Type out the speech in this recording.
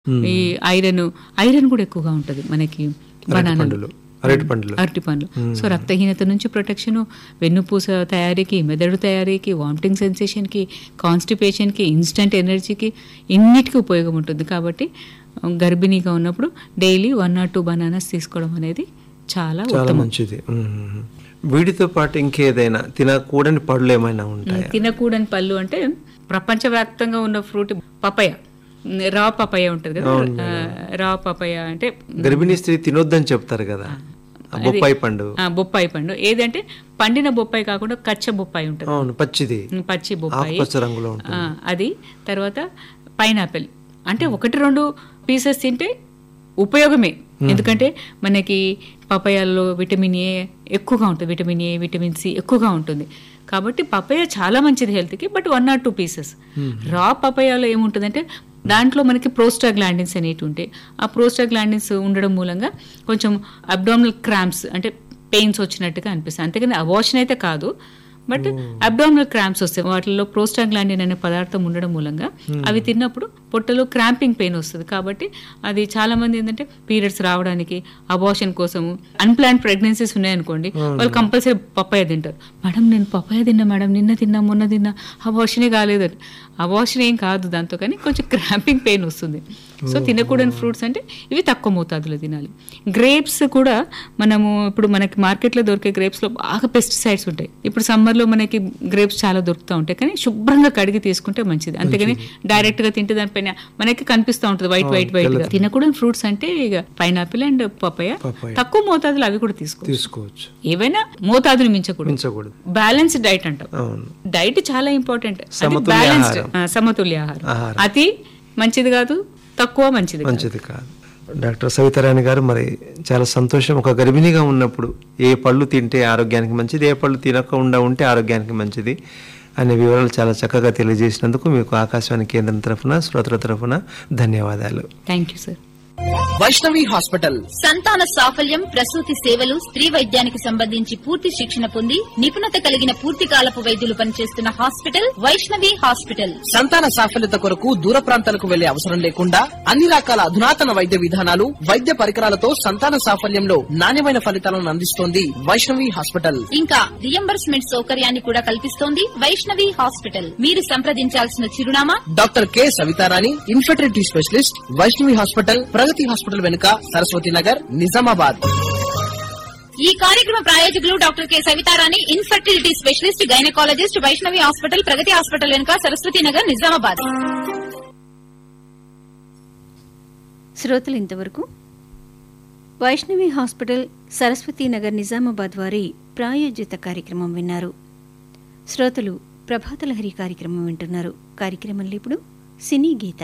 ఈ iron iron కూడా ఎక్కువగా ఉంటుంది మనకి బనానా పండులు అరటి పండ్లు అరటి పండ్లు సో రక్తహీనత నుంచి ప్రొటెక్షన్ వెన్నుపూస తయారీకి మెదడు తయారీకి వామిటింగ్ సెన్సేషన్కి కాన్స్టిపేషన్కి ఇన్స్టంట్ ఎనర్జీకి ఇన్నిటికీ ఉపయోగం ఉంటుంది కాబట్టి గర్భిణీగా ఉన్నప్పుడు daily one or two bananas తీసుకోవడం అనేది చాలా చాలా ఉత్తమం మంచిది మ్మ్. వీటితో పాటు ఇంకేదైనా తినకూడని పళ్ళు ఏమైనా ఉంటాయి తినకూడని పళ్ళు అంటే ప్రపంచవ్యాప్తంగా ఉన్న ఫ్రూట్ పపయ రా పపయ ఉంటుంది కదా ఆ, రా పపయ అంటే గర్భిణీ స్త్రీ తినొద్దని చెప్తారు కదా ఆ బొప్పాయి పండు ఆ, బొప్పాయి పండు ఏదంటే పండిన బొప్పాయి కాకుండా కచ్చ బొప్పాయి ఉంటుంది అవును పచ్చిది పచ్చి బొప్పాయి ఆకుపచ్చ రంగులో ఉంటుంది ఆ, అది తర్వాత పైనాపిల్ అంటే ఒకటి రెండు పీసెస్ తింటే ఉపయోగమే ఎందుకంటే మనకి పపాయాల్లో విటమిన్ ఏ ఎక్కువగా ఉంటుంది విటమిన్ ఏ విటమిన్ సి ఎక్కువగా ఉంటుంది కాబట్టి పపాయ చాలా మంచిది హెల్త్కి but one or two pieces raw పపాయాలో ఏముంటుందంటే దాంట్లో మనకి ప్రోస్టాగ్లాండిన్స్ అనేవి ఉంటాయి ఆ ప్రోస్టాగ్లాండిన్స్ ఉండడం మూలంగా కొంచెం అబ్డామినల్ క్రాంప్స్ అంటే పెయిన్స్ వచ్చినట్టుగా అనిపిస్తుంది అంతేగాని అవాషన్ అయితే కాదు బట్ అబ్డామినల్ క్రాంప్స్ వస్తాయి వాటిలో ప్రోస్టాగ్లాండిన్ అనే పదార్థం ఉండడం మూలంగా అవి తిన్నప్పుడు పొట్టలో క్రాంపింగ్ పెయిన్ వస్తుంది కాబట్టి అది చాలా మంది ఏంటంటే పీరియడ్స్ రావడానికి అబార్షన్ కోసము అన్ప్లాన్ ప్రెగ్నెన్సీస్ ఉన్నాయనుకోండి వాళ్ళు కంపల్సరీ పప్పాయ తింటారు మేడం నేను పప్పాయ తిన్నా మేడం నిన్న తిన్నా మొన్న తిన్నా అబార్షనే కాలేదని అబార్షన్ ఏం కాదు దాంతో కానీ కొంచెం క్రాంపింగ్ పెయిన్ వస్తుంది సో తినకూడని ఫ్రూట్స్ అంటే ఇవి తక్కువ మోతాదులో తినాలి గ్రేప్స్ కూడా మనము ఇప్పుడు మనకి మార్కెట్లో దొరికే గ్రేప్స్ లో బాగా పెస్టిసైడ్స్ ఉంటాయి ఇప్పుడు సమ్మర్ లో మనకి గ్రేప్స్ చాలా దొరుకుతూ ఉంటాయి కానీ శుభ్రంగా కడిగి తీసుకుంటే మంచిది అంతేగాని డైరెక్ట్ గా తింటే దానిపైన మనకి కనిపిస్తూ ఉంటుంది వైట్ వైట్ వైట్ గా తినకూడని ఫ్రూట్స్ అంటే ఇక పైనాపిల్ అండ్ పపాయ పపాయ. తక్కువ మోతాదులో అవి కూడా తీసుకో తీసుకోవచ్చు ఏవైనా మోతాదుని మించకూడదు మించకూడదు బ్యాలెన్స్డ్ డైట్ అంటాం అవును డైట్ చాలా ఇంపార్టెంట్ సమతుల్య బ్యాలెన్స్డ్ ఆహారం. సమతుల్య ఆహారం ఆహారం. అతి మంచిది కాదు తక్కువ మంచిది కాదు. మంచిది కాదు డాక్టర్ సవితారాణి గారు మరి చాలా సంతోషం ఒక గర్భిణిగా ఉన్నప్పుడు ఏ పళ్ళు తింటే ఆరోగ్యానికి మంచిది ఏ పళ్ళు తినకుండా ఉంటే ఆరోగ్యానికి మంచిది అనే వివరాలు చాలా చక్కగా తెలియజేసినందుకు మీకు ఆకాశవాణి కేంద్రం తరఫున శ్రోతల తరఫున ధన్యవాదాలు thank you sir Vaishnavi hospital సంతాన సాఫల్యం ప్రసూతి సేవలు స్త్రీ వైద్యానికి సంబంధించి పూర్తి శిక్షణ పొంది నిపుణత కలిగిన పూర్తి కాలపు వైద్యులు పనిచేస్తున్న హాస్పిటల్ వైష్ణవి హాస్పిటల్ సంతాన సాఫల్యత కొరకు దూర ప్రాంతాలకు వెళ్లే అవసరం లేకుండా అన్ని రకాల అధునాతన వైద్య విధానాలు వైద్య పరికరాలతో సంతాన సాఫల్యంలో నాణ్యమైన ఫలితాలను అందిస్తోంది వైష్ణవి హాస్పిటల్ ఇంకా రియంబర్స్మెంట్ సౌకర్యాన్ని కూడా కల్పిస్తోంది వైష్ణవి హాస్పిటల్ మీరు సంప్రదించాల్సిన చిరునామా doctor K Savitharani infertility specialist Vaishnavi hospital Pragathi hospital వెనుక సరస్వతి నగర్ నిజామాబాద్ ఈ కార్యక్రమ ప్రాయోజకులు doctor K Savitharani infertility specialist gynaecologist Vaishnavi hospital Pragathi hospital వెనుక సరస్వతి నగర్ నిజామాబాద్ శ్రోతలు ఇంతవరకు వైష్ణవి హాస్పిటల్ సరస్వతీ నగర్ నిజామాబాద్ వారి ప్రాయోజిత కార్యక్రమం విన్నారు శ్రోతలు ప్రభాతలహరి కార్యక్రమం వింటున్నారు కార్యక్రమంలో ఇప్పుడు సినీ గీత